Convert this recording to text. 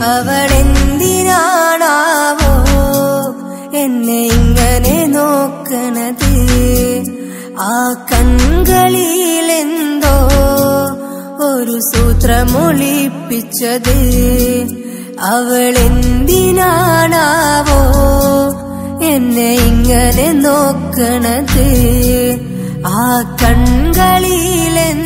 അവളെന്തിനാണാവോ എന്നെ ഇങ്ങനെ നോക്കണത് ആ കൺകളിലെന്തോ ഒരു സൂത്രമൊളിപ്പിച്ചത് അവളെന്തിനാണാവോ എന്നെ ഇങ്ങനെ നോക്കണത് ആ കൺകളിലെന്തോ